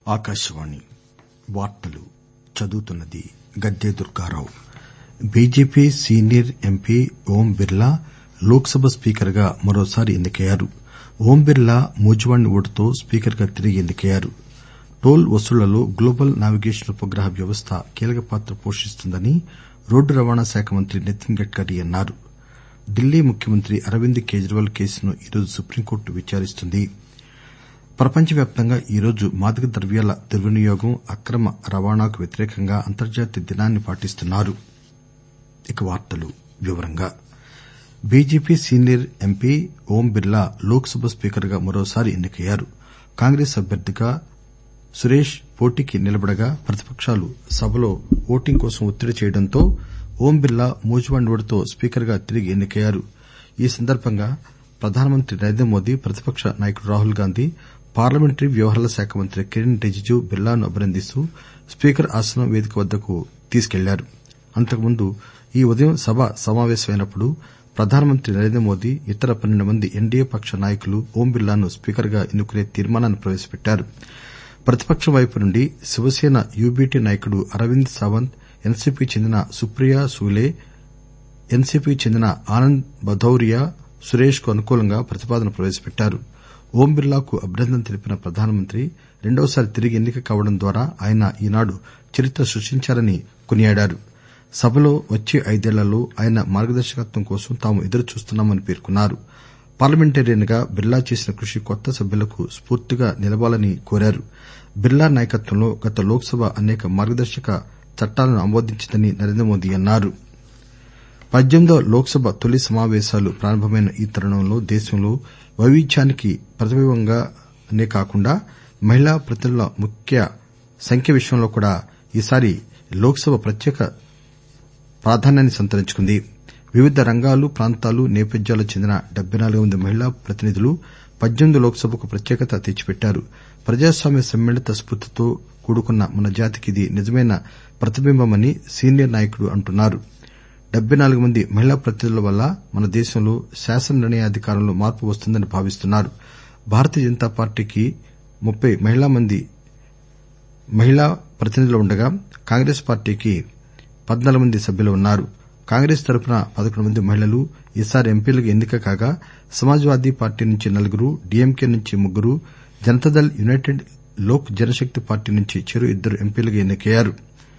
ఆకాశవాణి వార్తలు చదువుతున్నది Gadde Durgarao BJP senior MP Om Birla Lok Sabha speaker గా మరోసారి ఎన్నికయ్యారు ఓం బిర్లా మూజువాణి ఓటుతో స్పీకర్ గా తిరిగి ఎన్నికయ్యారు టోల్ వసూళ్లలో గ్లోబల్ నావిగేషన్ ఉపగ్రహ వ్యవస్థ కీలక పాత్ర పోషిస్తుందని రోడ్డు రవాణా శాఖ మంత్రి నితిన్ గడ్కరీ అన్నారు ఢిల్లీ ముఖ్యమంత్రి అరవింద్ కేజ్రీవాల్ కేసును ఈరోజు సుప్రీంకోర్టు విచారిస్తుంది ప్రపంచవ్యాప్తంగా ఈరోజు మాదక ద్రవ్యాల దుర్వినియోగం అక్రమ రవాణాకు వ్యతిరేకంగా అంతర్జాతీయ దినాన్ని పాటిస్తున్నారు BJP senior MP Om Birla Lok Sabha speaker గా మరోసారి ఎన్నికయ్యారు కాంగ్రెస్ అభ్యర్థిగా సురేష్ పోటీకి నిలబడగా ప్రతిపకాలు సభలో ఓటింగ్ కోసం ఒత్తిడి చేయడంతో ఓం బిర్లా మూజువాణి ఓటుతో స్పీకర్ గా తిరిగి ఎన్నికయ్యారు ఈ సందర్బంగా ప్రధానమంత్రి నరేంద్రమోదీ ప్రతిపక్ష నాయకుడు రాహుల్ గాంధీ పార్లమెంటరీ వ్యవహారాల శాఖ మంత్రి కిరణ్ రిజిజు బిర్లాను అభినందిస్తూ స్పీకర్ ఆసనం వేదిక వద్దకు తీసుకెళ్లారు అంతకుముందు ఈ ఉదయం సభ సమావేశమైనప్పుడు ప్రధానమంత్రి నరేంద్రమోదీ ఇతర పన్నెండు మంది ఎన్డీఏ పక్ష నాయకులు ఓం బిర్లాను స్పీకర్ గా ఎన్నుకునే తీర్మానాన్ని ప్రవేశపెట్టారు ప్రతిపక్షం వైపు నుండి శివసేన యూబీటీ నాయకుడు అరవింద్ సావంత్ ఎన్సీపీకి చెందిన సుప్రియా సూలే ఎన్సీపీకి చెందిన ఆనంద్ భదౌరియా సురేష్ కు అనుకూలంగా ప్రతిపాదన ప్రవేశపెట్టారు ఓం బిర్లాకు అభినందనలు తెలిపిన ప్రధానమంత్రి రెండవసారి తిరిగి ఎన్నిక కావడం ద్వారా ఆయన ఈనాడు చరిత్ర సృష్టించారని కొనియాడారు సభలో వచ్చే ఐదేళ్లలో ఆయన మార్గదర్శకత్వం కోసం తాము ఎదురుచూస్తున్నామని పేర్కొన్నారు పార్లమెంటేరియన్ గా బిర్లా చేసిన కృషి కొత్త సభ్యులకు స్పూర్తిగా నిలవాలని కోరారు బిర్లా నాయకత్వంలో గత లోక్ సభ అనేక మార్గదర్శక చట్టాలను ఆమోదించిందని నరేంద్రమోదీ అన్నారు పద్దెనిమిదవ లోక్ సభ తొలి సమావేశాలు ప్రారంభమైన ఈ తరుణంలో దేశంలో వైవిధ్యానికి ప్రతిబింబంగానే కాకుండా మహిళా ప్రతినిధుల సంఖ్య విషయంలో కూడా ఈసారి లోక్ సభ ప్రత్యేక ప్రాధాన్యాన్ని సంతరించుకుంది వివిధ రంగాలు ప్రాంతాలు నేపథ్యాలకు చెందిన డెబ్బై నాలుగు మంది మహిళా ప్రతినిధులు పద్దెనిమిది లోక్ సభకు ప్రత్యేకత తెచ్చిపెట్టారు ప్రజాస్వామ్య సమ్మిళిత స్పూర్తితో కూడుకున్న మన జాతికి ఇది నిజమైన ప్రతిబింబమని సీనియర్ నాయకుడు అంటున్నారు డెబ్బై నాలుగు మంది మహిళా ప్రతినిధుల వల్ల మన దేశంలో శాసన నిర్ణయాధికారంలో మార్పు వస్తుందని భావిస్తున్నారు భారతీయ జనతా పార్టీకి ముప్పై మంది మహిళా ప్రతినిధులు ఉండగా కాంగ్రెస్ పార్టీకి పద్నాలుగు మంది సభ్యులు ఉన్నారు కాంగ్రెస్ తరఫున పదకొండు మంది మహిళలు ఈసారి ఎంపీలుగా ఎన్నిక కాగా సమాజ్ వాదీ పార్టీ నుంచి నలుగురు డీఎంకే నుంచి ముగ్గురు జనతాదళ్ యునైటెడ్ లోక్ జనశక్తి పార్టీ నుంచి చెరో ఇద్దరు ఎంపీలుగా ఎన్నికయ్యారు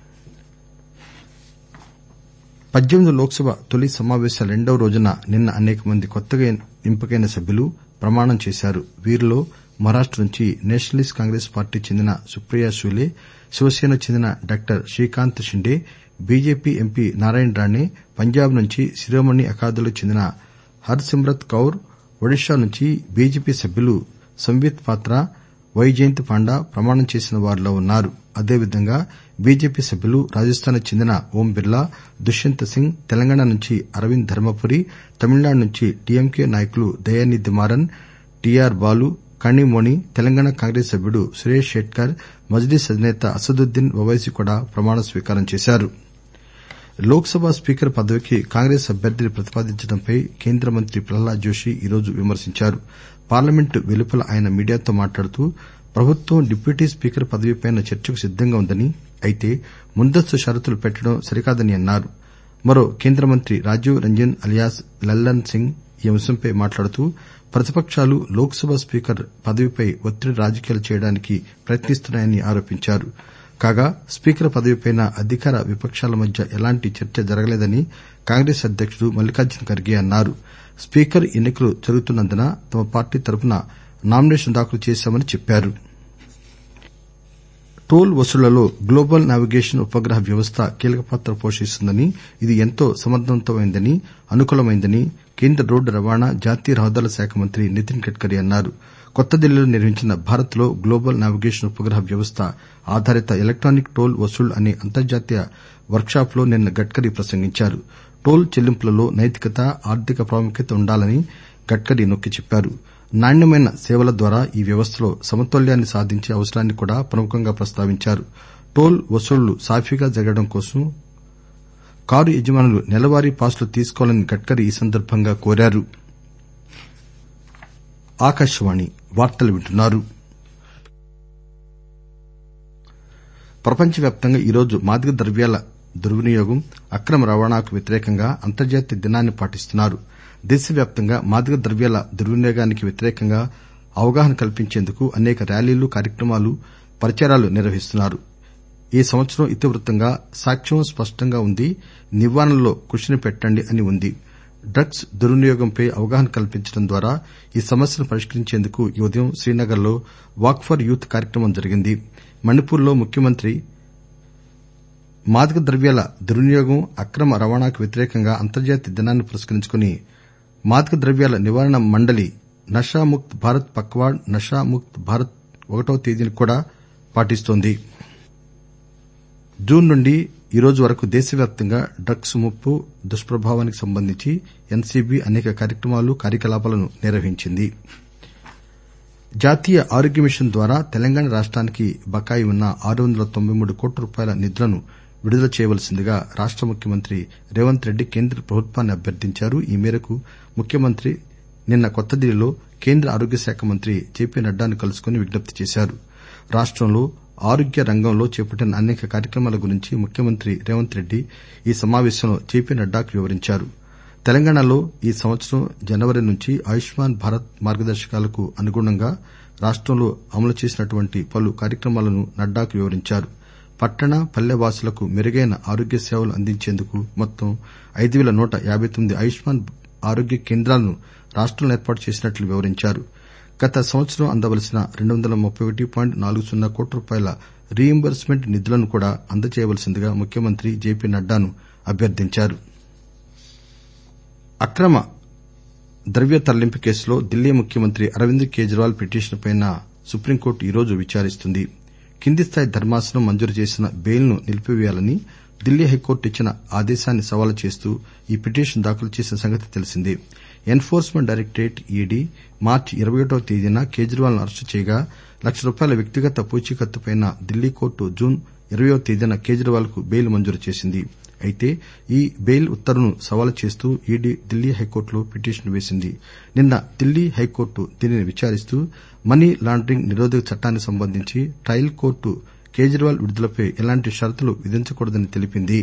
పద్దెనిమిది లోక్ సభ తొలి సమావేశాల రెండవ రోజున నిన్న అనేక మంది కొత్తగా ఎంపికైన సభ్యులు ప్రమాణం చేశారు వీరిలో మహారాష్ట నుంచి నేషనలిస్ట్ కాంగ్రెస్ పార్టీకి చెందిన సుప్రియా సూలే శివసేనకు చెందిన doctor Shrikant Shinde BJP MP Narayan Rane Punjab నుంచి శిరోమణి అకాలీదళకు చెందిన హర్ సిమ్రత్ కౌర్ ఒడిషా నుంచి బీజేపీ సభ్యులు సంబిత్ పాత్రా వైజయంత్ పాండా ప్రమాణం చేసిన వారిలో ఉన్నారు అదేవిధంగా బీజేపీ సభ్యులు రాజస్థాన్ కు చెందిన ఓం బిర్లా దుష్యంత్ సింగ్ తెలంగాణ నుంచి అరవింద్ ధర్మపురి తమిళనాడు నుంచి డీఎంకే నాయకులు దయానిధి మారన్ టీఆర్ బాలు కణిమొళి తెలంగాణ కాంగ్రెస్ సభ్యుడు సురేష్ షెట్కర్ మజ్లీస్ అధినేత అసదుద్దీన్ ఓపైసీ కూడా ప్రమాణ స్వీకారం చేశారు లోక్ సభ స్పీకర్ పదవికి కాంగ్రెస్ అభ్యర్థిని ప్రతిపాదించడంపై కేంద్ర మంత్రి ప్రహ్లాద్ జోషి ఈరోజు విమర్శించారు పార్లమెంటు వెలుపల ఆయన మీడియాతో మాట్లాడుతూ ప్రభుత్వం డిప్యూటీ స్పీకర్ పదవిపై చర్చకు సిద్దంగా ఉందని అయితే ముందస్తు షరతులు పెట్టడం సరికాదని అన్నారు మరో కేంద్ర మంత్రి రాజీవ్ రంజన్ అలియాస్ లల్లన్ సింగ్ ఈ అంశంపై మాట్లాడుతూ ప్రతిపకాలు లోక్ సభ స్పీకర్ పదవిపై ఒత్తిడి రాజకీయాలు చేయడానికి ప్రయత్నిస్తున్నాయని ఆరోపించారు కాగా స్పీకర్ పదవిపై అధికార విపకాల మధ్య ఎలాంటి చర్చ జరగలేదని కాంగ్రెస్ అధ్యకుడు మల్లికార్జున్ ఖర్గే అన్నారు స్పీకర్ ఎన్నికలు జరుగుతున్నందున తమ పార్టీ తరఫున నామినేషన్ దాఖలు చేశామని చెప్పారు టోల్ వసూళ్లలో గ్లోబల్ నావిగేషన్ ఉపగ్రహ వ్యవస్థ కీలక పాత్ర పోషిస్తుందని ఇది ఎంతో సమర్దవంతమైందని అనుకూలమైందని కేంద్ర రోడ్డు రవాణా జాతీయ రహదారుల శాఖ మంత్రి నితిన్ గడ్కరీ అన్నారు కొత్త ఢిల్లీలో నిర్వహించిన భారత్ లో గ్లోబల్ నావిగేషన్ ఉపగ్రహ వ్యవస్థ ఆధారిత ఎలక్టానిక్ టోల్ వసూళ్లు అనే అంతర్జాతీయ వర్క్ షాప్ లో నిన్న గడ్కరీ ప్రసంగించారు టోల్ చెల్లింపులలో నైతికత ఆర్థిక ప్రాముఖ్యత ఉండాలని గడ్కరీ నొక్కి చెప్పారు నాణ్యమైన సేవల ద్వారా ఈ వ్యవస్థలో సమతౌల్యాన్ని సాధించే అవసరాన్ని కూడా ప్రముఖంగా ప్రస్తావించారు టోల్ వసూళ్లు సాఫీగా జరగడం కోసం కారు యజమానులు నెలవారీ పాసులు తీసుకోవాలని గడ్కరీ ఈ సందర్బంగా కోరారు ప్రపంచవ్యాప్తంగా ఈరోజు మాదక ద్రవ్యాల దుర్వినియోగం అక్రమ రవాణాకు వ్యతిరేకంగా అంతర్జాతీయ దినాన్ని పాటిస్తున్నారు దేశవ్యాప్తంగా మాదక ద్రవ్యాల దుర్వినియోగానికి వ్యతిరేకంగా అవగాహన కల్పించేందుకు అనేక ర్యాలీలు కార్యక్రమాలు ప్రచారాలు నిర్వహిస్తున్నారు ఈ సంవత్సరం ఇతివృత్తంగా సాక్ష్యం స్పష్టంగా ఉంది నివారణలో కృషిని పెట్టండి అని ఉంది డ్రగ్స్ దుర్వినియోగంపై అవగాహన కల్పించడం ద్వారా ఈ సమస్యను పరిష్కరించేందుకు ఈ ఉదయం శ్రీనగర్ లో వాక్ ఫర్ యూత్ కార్యక్రమం జరిగింది మణిపూర్ లో ముఖ్యమంత్రి మాదక ద్రవ్యాల దుర్వినియోగం అక్రమ రవాణాకు వ్యతిరేకంగా అంతర్జాతీయ దినాన్ని పురస్కరించుకుని మాదక ద్రవ్యాల నివారణ మండలి నషా ముక్త్ భారత్ పక్వాడ్ నషా ముక్త్ భారత్ ఒకటవ తేదీని కూడా పాటిస్తోంది జూన్ నుండి ఈరోజు వరకు దేశవ్యాప్తంగా డ్రగ్స్ ముప్పు దుష్ప్రభావానికి సంబంధించి ఎన్సీబీ అనేక కార్యక్రమాలు కార్యకలాపాలను నిర్వహించింది జాతీయ ఆరోగ్య మిషన్ ద్వారా తెలంగాణ రాష్టానికి బకాయి ఉన్న ఆరు వందల తొంభై మూడు కోట్ల రూపాయల నిధులను విడుదల చేయవలసిందిగా రాష్ట ముఖ్యమంత్రి రేవంత్ రెడ్డి కేంద్ర ప్రభుత్వాన్ని అభ్యర్థించారు ఈ మేరకు ముఖ్యమంత్రి నిన్న కొత్తదిల్లీలో కేంద్ర ఆరోగ్య శాఖ మంత్రి జేపీ నడ్డాను కలుసుకుని విజ్ఞప్తి చేశారు రాష్టంలో ఆరోగ్య రంగంలో చేపట్టిన అనేక కార్యక్రమాల గురించి ముఖ్యమంత్రి రేవంత్ రెడ్డి ఈ సమావేశంలో జేపీ నడ్డాకు వివరించారు తెలంగాణలో ఈ సంవత్సరం జనవరి నుంచి ఆయుష్మాన్ భారత్ మార్గదర్శకాలకు అనుగుణంగా రాష్టంలో అమలు చేసినటువంటి పలు కార్యక్రమాలను నడ్డాకు వివరించారు పట్టణ పల్లె వాసులకు మెరుగైన ఆరోగ్య సేవలు అందించేందుకు మొత్తం ఐదు పేల నూట యాబై తొమ్మిది ఆయుష్మాన్ ఆరోగ్య కేంద్రాలను రాష్టంలో ఏర్పాటు చేసినట్లు వివరించారు గత సంవత్సరం అందవలసిన రెండు వందల ముప్పై ఒకటి పాయింట్ నాలుగు సున్నా కోట్ల రూపాయల రీయింబర్స్మెంట్ నిధులను కూడా అందజేయవలసిందిగా ముఖ్యమంత్రి జేపీ నడ్డాను అభ్యర్థించారు అక్రమ ద్రవ్య తరలింపు కేసులో ఢిల్లీ ముఖ్యమంత్రి అరవింద్ కేజ్రీవాల్ పిటిషన్పై సుప్రీంకోర్టు ఈరోజు విచారిస్తుంది కింది స్థాయి ధర్మాసనం మంజూరు చేసిన బెయిల్ ను నిలిపివేయాలని ఢిల్లీ హైకోర్టు ఇచ్చిన ఆదేశాన్ని సవాలు చేస్తూ ఈ పిటిషన్ దాఖలు చేసిన సంగతి తెలిసిందే ఎన్ ఫోర్స్మెంట్ డైరెక్టరేట్ ఈడీ మార్చి ఇరవై ఒకటవ తేదీన కేజ్రీవాల్ ను అరెస్టు చేయగా లక్ష రూపాయల వ్యక్తిగత పూచీకత్తుపై ఢిల్లీ కోర్టు జూన్ ఇరవయ్యవ తేదీన కేజ్రీవాల్ కు బెయిల్ మంజూరు చేసింది అయితే ఈ బెయిల్ ఉత్తర్వును సవాలు చేస్తూ ఈడీ ఢిల్లీ హైకోర్టులో పిటిషన్ వేసింది నిన్న ఢిల్లీ హైకోర్టు దీనిని విచారిస్తూ మనీ లాండరింగ్ నిరోధక చట్టానికి సంబంధించి ట్రయల్ కోర్టు కేజ్రీవాల్ విడుదలపై ఎలాంటి షరతులు విధించకూడదని తెలిపింది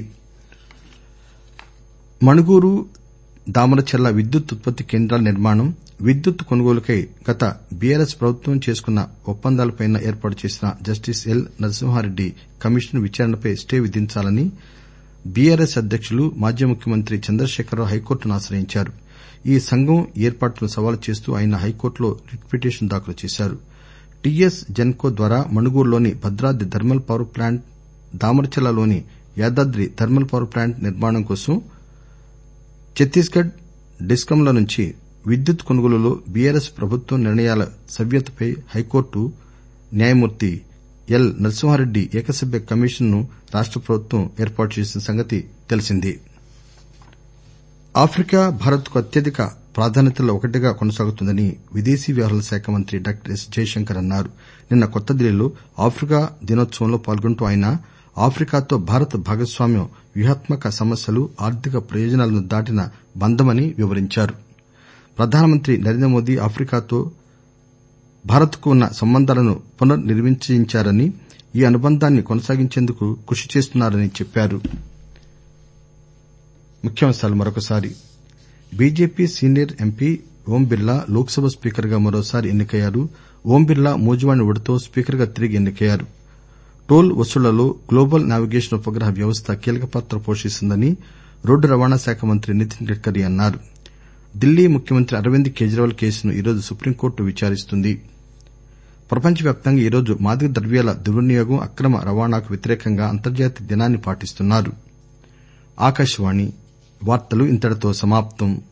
మణుగూరు దామరచర్ల విద్యుత్ ఉత్పత్తి కేంద్రాల నిర్మాణం విద్యుత్ కొనుగోలుకై గత బీఆర్ఎస్ ప్రభుత్వం చేసుకున్న ఒప్పందాలపై ఏర్పాటు చేసిన జస్టిస్ ఎల్ నరసింహారెడ్డి కమిషన్ విచారణపై స్టే విధించాలని బీఆర్ఎస్ అధ్యకులు మాజీ ముఖ్యమంత్రి చంద్రశేఖరరావు హైకోర్టును ఆశ్రయించారు ఈ సంఘం ఏర్పాటును సవాలు చేస్తూ ఆయన హైకోర్టులో రిట్ పిటిషన్ దాఖలు చేశారు టీఎస్ జెన్కో ద్వారా మణుగూరులోని భద్రాద్రి థర్మల్ పవర్ ప్లాంట్ దామరచర్లలోని యాదాద్రి థర్మల్ పవర్ ప్లాంట్ నిర్మాణం కోసం ఛత్తీస్ గఢ్ డిస్కంల నుంచి విద్యుత్ కొనుగోలులో బీఆర్ఎస్ ప్రభుత్వం నిర్ణయాల సవ్యతపై హైకోర్టు న్యాయమూర్తి ఎల్ నరసింహారెడ్డి ఏకసభ్య కమిషన్ ను రాష్ట ప్రభుత్వం ఏర్పాటు చేసిన సంగతి తెలిసిందే ఆఫ్రికా భారత్ కు అత్యధిక ప్రాధాన్యతల్లో ఒకటిగా కొనసాగుతుందని విదేశీ వ్యవహారాల శాఖ మంత్రి డాక్టర్ ఎస్ జయశంకర్ అన్నారు నిన్న కొత్తదిల్లీలో ఆఫ్రికా దినోత్సవంలో పాల్గొంటూ ఆయన ఆఫ్రికాతో భారత్ భాగస్వామ్యం వ్యూహాత్మక సమస్యలు ఆర్థిక ప్రయోజనాలను దాటిన బంధమని వివరించారు ప్రధానమంత్రి నరేంద్రమోదీ ఆఫ్రికాతో భారత్ కు ఉన్న సంబంధాలను పునర్ నిర్వచించారని ఈ అనుబంధాన్ని కొనసాగించేందుకు కృషి చేస్తున్నారని చెప్పారు BJP senior MP Om Birla Lok Sabha speaker గా మరోసారి ఎన్నికయ్యారు ఓం బిర్లా మూజువాణి ఓటుతో స్పీకర్ గా తిరిగి ఎన్నికయ్యారు టోల్ వసూళ్లలో గ్లోబల్ నావిగేషన్ ఉపగ్రహ వ్యవస్థ కీలక పాత్ర పోషిస్తుందని రోడ్డు రవాణా శాఖ మంత్రి నితిన్ గడ్కరీ అన్నారు ఢిల్లీ ముఖ్యమంత్రి అరవింద్ కేజ్రీవాల్ కేసును ఈరోజు సుప్రీంకోర్టు విచారిస్తుంది ప్రపంచవ్యాప్తంగా ఈరోజు మాదక ద్రవ్యాల దుర్వినియోగం అక్రమ రవాణాకు వ్యతిరేకంగా అంతర్జాతీయ దినాన్ని పాటిస్తున్నారు